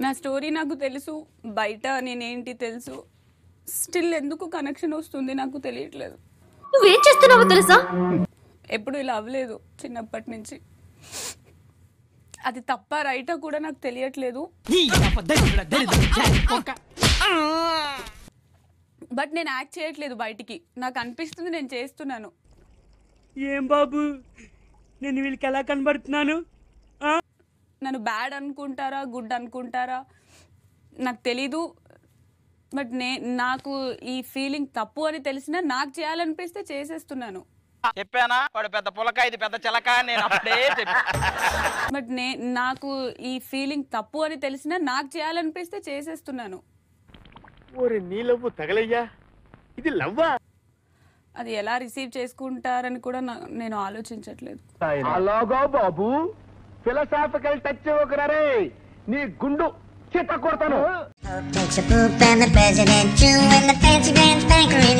నా స్టోరీ నాకు తెలుసు బయట నేనేంటి తెలుసు స్టిల్ ఎందుకు కనెక్షన్ వస్తుంది నాకు తెలియట్లేదు నువ్వేం చేస్తున్నావో తెలుసా ఎప్పుడు ఇలా అవ్వలేదు చిన్నప్పటి నుంచి అది తప్ప రైటా కూడా నాకు తెలియట్లేదు బట్ నేను యాక్ట్ చేయట్లేదు బయటికి నాకు అనిపిస్తుంది నేను చేస్తున్నాను ఏం బాబు నేను వీళ్ళకి ఎలా కనబడుతున్నాను నన్ను బ్యాడ్ అనుకుంటారా గుడ్ అనుకుంటారా నాకు తెలీదు బట్ నే నాకు ఈ ఫీలింగ్ తప్పు అని తెలిసినా నాకు చేయాలనిపిస్తే చేసేస్తున్నాను చెప్పానా వాడు పెద్ద పులక ఇది పెద్ద చిలక అని నేను అప్పుడే చెప్పా బట్ నే నాకు ఈ ఫీలింగ్ తప్పు అని తెలిసినా నాకు చేయాలనిపిస్తే చేసేస్తున్నాను ఓరి నీలవ్వు తగలయ్యా ఇది లవ్వా అది ఎలా రిసీవ్ చేసుకుంటారని కూడా నా- నేను ఆలోచించట్లేదు అలాగా బాబు ఫిలసాఫికల్ టచ్ ఇవ్వకురే నీ గుండు చిత్త కొడతాను Takes a poop and the president chew in the fancy pants bankery